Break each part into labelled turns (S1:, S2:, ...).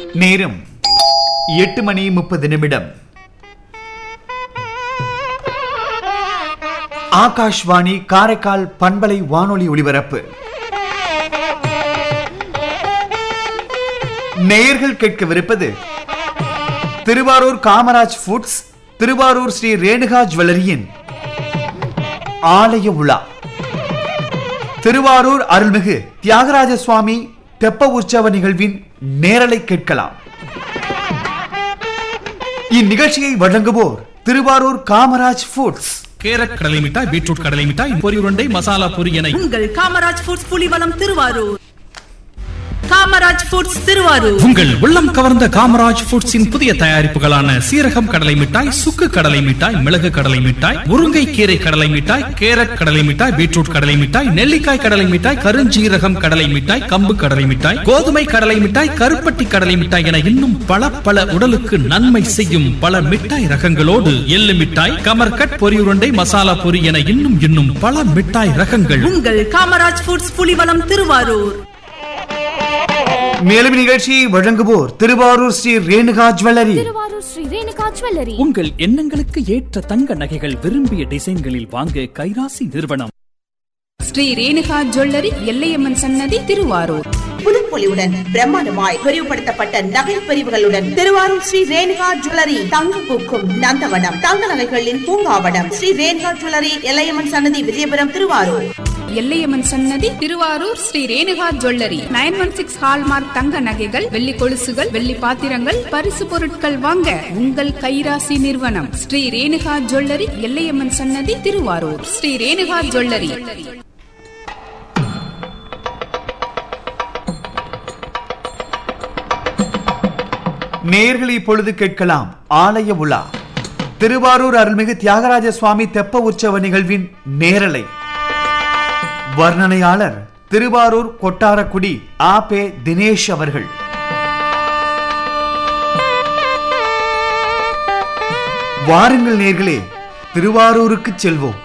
S1: நேரம் எட்டு மணி முப்பது நிமிடம் ஆகாஷ்வாணி காரைக்கால் பண்பலை வானொலி ஒலிபரப்பு நேயர்கள் கேட்கவிருப்பது திருவாரூர் காமராஜ் ஃபுட்ஸ் திருவாரூர் ஸ்ரீ ரேணுகா ஜுவல்லரியின் ஆலய உலா திருவாரூர் அருள்மிகு தியாகராஜ சுவாமி தெப்ப உற்சவ நிகழ்வின் நேரலை கேட்கலாம் இந்நிகழ்ச்சியை வழங்குவோர் திருவாரூர் காமராஜ் ஃபுட்ஸ்
S2: கேரட் கடலை மிட்டாய் பீட்ரூட் கடலை மிட்டாய் பொரி உருண்டை மசாலா பொரி என
S3: உங்கள் காமராஜ் ஃபுட்ஸ் புலிவலம் திருவாரூர் காமராஜ் ஃபுட்ஸ் திருவாரூர்
S2: உங்கள் உள்ளம் கவர்ந்த காமராஜ் ஃபுட்ஸின் புதிய தயாரிப்புகளான சீரகம் கடலை மிட்டாய் சுக்கு கடலை மிட்டாய் மிளகு கடலை மிட்டாய் முருங்கை கீரை கடலை மிட்டாய் கேரட் கடலை மிட்டாய் பீட்ரூட் கடலை மிட்டாய் நெல்லிக்காய் கடலை மிட்டாய் கருஞ்சீரகம் கடலை மிட்டாய் கம்பு கடலை மிட்டாய் கோதுமை கடலை மிட்டாய் கருப்பட்டி கடலை மிட்டாய் என இன்னும் பல பல உடலுக்கு நன்மை செய்யும் பல மிட்டாய் ரகங்களோடு எள்ளு மிட்டாய் கமர்கட் பொரி உருண்டை மசாலா பொரி என இன்னும் இன்னும் பல மிட்டாய் ரகங்கள்
S3: உங்கள் காமராஜ் ஃபுட்ஸ் புலிவலம் திருவாரூர்
S1: மேலும் நிகழ்ச்சியை வழங்குவோர் திருவாரூர் ஸ்ரீ ரேணுகா ஜுவல்லரி
S4: திருவாரூர் ஸ்ரீ ரேணுகா ஜுவல்லரி
S5: உங்கள் எண்ணங்களுக்கு ஏற்ற தங்க நகைகள் விரும்பிய டிசைன்களில் வாங்க கைராசி நிறுவனம்
S6: ஸ்ரீ ரேணுகா ஜுவல்லரி எல்லையம்மன் சன்னதி திருவாரூர்
S7: புதுப்பொலிவுடன் பிரம்மாண்டமாய் விரிவுபடுத்தப்பட்ட நகை பிரிவுகளுடன் திருவாரூர் ஸ்ரீ ரேணுகா ஜுவல்லரி தங்க பூக்கும் நந்தவனம் தங்க நகைகளின் பூங்காவனம் ஸ்ரீ ரேணுகா ஜுவல்லரி எல்லையம்மன் சன்னதி விஜயபுரம் திருவாரூர்
S6: எல்லையம்மன் சன்னதி Thiruvarur Sri Renuka jewellery nine one six hallmark தங்க நகைகள் வெள்ளி கொலுசுகள் வெள்ளி பாத்திரங்கள் பரிசு பொருட்கள் வாங்க உங்கள் கைராசி நிறுவனம் ஸ்ரீ ரேணுகா ஜுவல்லரி எல்லையம்மன் சன்னதி திருவாரூர் ஸ்ரீ ரேணுகா ஜுவல்லரி
S1: நேயர்கள் இப்பொழுது கேட்கலாம் ஆலய உலா திருவாரூர் அருள்மிகு தியாகராஜ சுவாமி தெப்ப உற்சவ நிகழ்வின் நேரலை வர்ணனையாளர் திருவாரூர் கொட்டாரக்குடி ஆ பே தினேஷ் அவர்கள் வாருங்கள் நேர்களே திருவாரூருக்கு செல்வோம்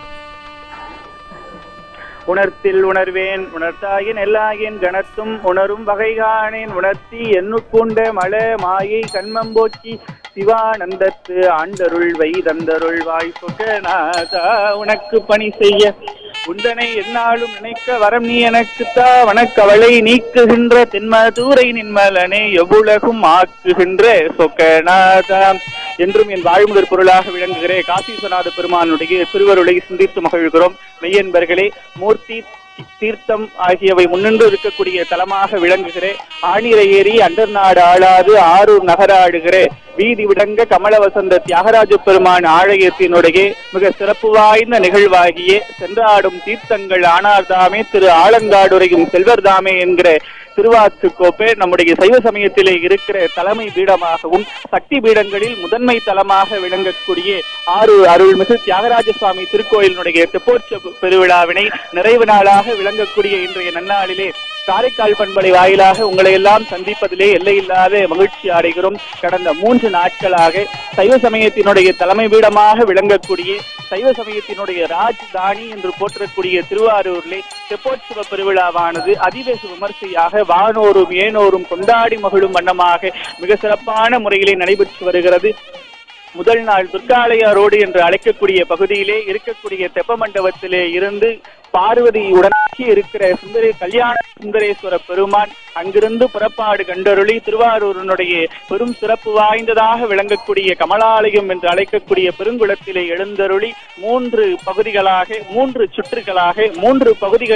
S8: உணர்த்தில் உணர்வேன் உணர்த்தாயின் எல்லாயின் கணத்தும் உணரும் வகை காணேன் உணர்த்தி எண்ணுக்குண்ட மல மாயை கண்மம்போக்கி சிவானந்தத்து ஆண்டருள் வைதந்தருள் வாய் சொகநாதா உனக்கு பணி செய்ய உந்தனை எந்நாளும் நினைக்க வரம் நீ எனக்குத்தா வனக்கவளை நீக்குகின்ற தென்மதூரை நின்மலனே எவ்வுலகும் ஆக்குகின்ற சொக்கநாதா என்றும் என் வாழ்முதற் பொருளாக விளங்குகிற காசீஸ்வநாத பெருமானுடைய திருவருளை சிந்தித்து மகிழ்கிறோம் மெய்யன்பர்களே மூர்த்தி தீர்த்தம் ஆகியவை முன்னின்று இருக்கக்கூடிய தலமாக விளங்குகிற ஆணிரை ஏறி அண்டர்நாடு ஆளாது ஆரூர் நகராடுகிற வீதி விடங்க கமல வசந்த தியாகராஜ பெருமான் ஆலயத்தினுடைய மிக சிறப்பு வாய்ந்த நிகழ்வாகிய சென்றாடும் தீர்த்தங்கள் ஆனார்தாமே திரு ஆலங்காடுரையும் செல்வர்தாமே என்கிற திருவாத்துக்கோப்பை நம்முடைய சைவ சமயத்திலே இருக்கிற தலைமை பீடமாகவும் சக்தி பீடங்களில் முதன்மை தலமாக விளங்கக்கூடிய ஆறு அருள்மிகு தியாகராஜ சுவாமி திருக்கோயிலினுடைய தெப்போற்சவ பெருவிழாவினை நிறைவு நாளாக விளங்கக்கூடிய இன்றைய நன்னாளிலே காரைக்கால் பண்பலை வாயிலாக உங்களை எல்லாம் சந்திப்பதிலே எல்லையில்லாத மகிழ்ச்சி அடைகிறோம் கடந்த மூன்று நாட்களாக சைவ சமயத்தினுடைய தலைமை பீடமாக விளங்கக்கூடிய சைவ சமயத்தினுடைய ராஜ்தானி என்று போற்றக்கூடிய திருவாரூரிலே தெப்போற்சவ பெருவிழாவானது அதிவேக விமர்சையாக வானோரும் ஏனோரும் கொண்டாடி மகிழும் வண்ணமாக மிக சிறப்பான முறையிலே நடைபெற்று வருகிறது முதல் நாள் துர்காலயா ரோடு என்று அழைக்கக்கூடிய பகுதியிலே இருக்கக்கூடிய தெப்ப மண்டபத்திலே இருந்து பார்வதியுடன் இருக்கிற சுந்தரி கல்யாண சுந்தரேஸ்வர பெருமான் அங்கிருந்து புறப்பாடு கண்டருளி திருவாரூரினுடைய பெரும் சிறப்பு வாய்ந்ததாக விளங்கக்கூடிய கமலாலயம் என்று அழைக்கக்கூடிய பெருங்குளத்திலே எழுந்தருளி மூன்று பகுதிகளாக மூன்று சுற்றுகளாக மூன்று பகுதிகள்